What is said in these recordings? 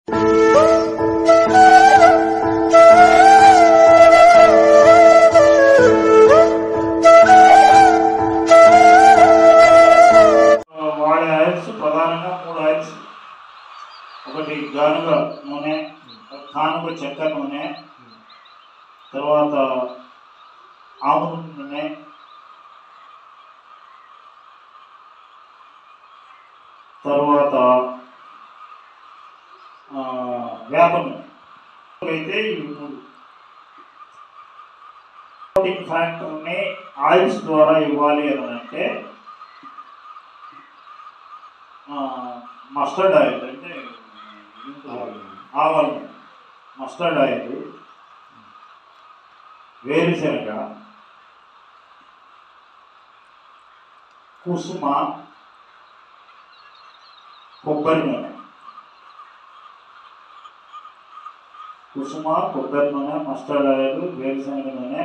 వాడే ఆయిల్స్ ప్రధానంగా మూడు ఆయిల్స్ ఒకటి గానుగ నూనె కానుగ చెక్క నూనె తర్వాత ఆముద నూనె తర్వాత ఆ, వేప నూనె అయితే ఇవి మూడు ప్రోటీన్ ఫ్యాక్టర్ని ఆయిల్స్ ద్వారా ఇవ్వాలి అని అంటే మస్టర్డ్ ఆయిల్ అంటే ఆవాలు మస్టర్డ్ ఆయిల్ వేరుశనగ కుసుమ కొబ్బరి నూనె కుసుమ కొబ్బరి నూనె మస్టర్డ్ ఆయిల్ వేరుశనగ నూనె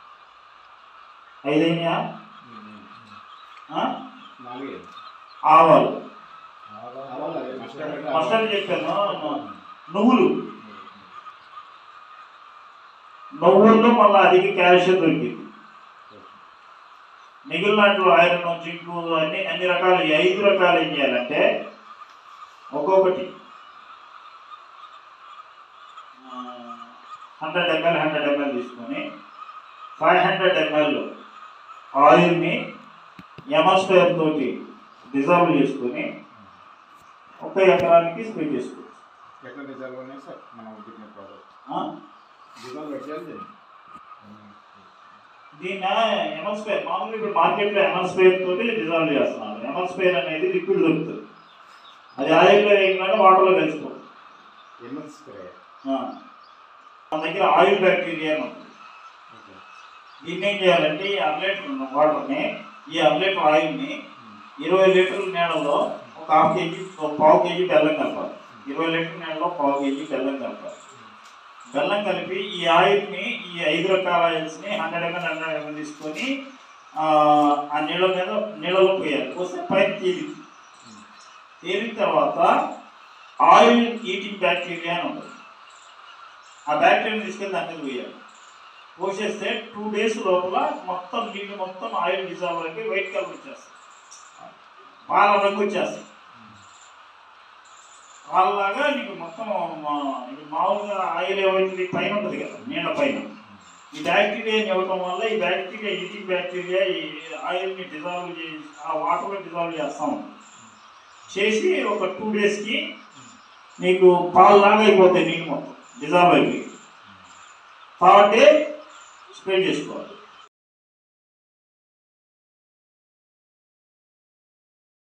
ఐదైనా నాలుగే ఆవాలు ఆవాలు అదే మస్టర్డ్ మస్టర్డ్ చెప్పాను నువ్వులు నువ్వుల్లో మళ్ళీ అధిక కాల్షియం దొరికింది మిగిలినట్లు ఐరన్ జింకు అన్ని అన్ని రకాలు ఈ ఐదు రకాలు ఏం చేయాలంటే ఒక్కొక్కటి హండ్రెడ్ ఎంఎల్ హండ్రెడ్ ఎంఎల్ తీసుకొని ఫైవ్ హండ్రెడ్ ఎంఎల్ ఆయిల్ని ఎమస్ఫేర్ తోటి డిజాల్వ్ చేసుకొని ఒక ఎకరానికి స్ప్రే చేసుకోవచ్చు ఎట్లా డిజాల్వ్ ఉన్నాయి సార్ మనం చెప్పిన ప్రాసెస్ ఆ? డిజాల్వ్ పెట్టాలి దీన్ని ఎమస్పేర్ మామూలుగా ఇప్పుడు మార్కెట్లో ఎమస్పేర్ తోటి డిజాల్వ్ చేస్తున్నారు ఎమస్పేర్ అనేది లిక్విడ్ దొరుకుతుంది అది ఆయిల్లో వేయగానే వాటర్లో కలిసిపోతుంది ఎంఎల్ స్ప్రే ఆ. మన దగ్గర ఆయిల్ బ్యాక్టీరియా అని ఉంటుంది ఓకే దీన్ని ఏం చేయాలంటే ఈ అర లీటర్ ఉన్న వాటర్ని ఈ అర లీటర్ ఆయిల్ని ఇరవై లీటర్ల నీళ్ళలో ఒక హాఫ్ కేజీ ఒక పావు కేజీ బెల్లం కలపాలి ఇరవై లీటర్ నీళ్ళలో పావు కేజీ బెల్లం కలపాలి బెల్లం కలిపి ఈ ఆయిల్ని ఈ ఐదు రకాల ఆయిల్స్ని హండ్రెడ్ ఎంఎల్ హండ్రెడ్ ఎంఎల్ తీసుకొని ఆ, ఆ నీళ్ళ మీద నీళ్ళలో పోయాలి పోస్తే పైన తేలి తేలిన తర్వాత ఆయిల్ ఈటింగ్ బ్యాక్టీరియా అని ఉంటుంది ఆ బ్యాక్టీరియా తీసుకెళ్ళి దాని మీద పోయాలి పోసేస్తే టూ డేస్ లోపల మొత్తం నీళ్ళు మొత్తం ఆయిల్ డిజాల్వ్ అయిపోయి వైట్ కలర్ వచ్చేస్తుంది పాల రంగు వచ్చేస్తుంది పాలలాగా నీకు మొత్తం మా- నీకు మామూలుగా ఆయిల్ ఏమైతుంది పైన ఉంటుంది కదా నీళ్ళ పైన ఈ బ్యాక్టీరియా ఇవ్వటం వల్ల ఈ బ్యాక్టీరియా ఈటింగ్ బ్యాక్టీరియా ఈ ఆయిల్ని డిజాల్వ్ చేసి ఆ వాటర్లో డిజాల్వ్ చేస్తా ఉంటుంది చేసి ఒక టూ డేస్కి నీకు పాలలాగా అయిపోతాయి నీళ్ళు మొత్తం డిజాల్వ్ అయిపోయి థర్డ్ డే స్ప్రే చేసుకోవాలి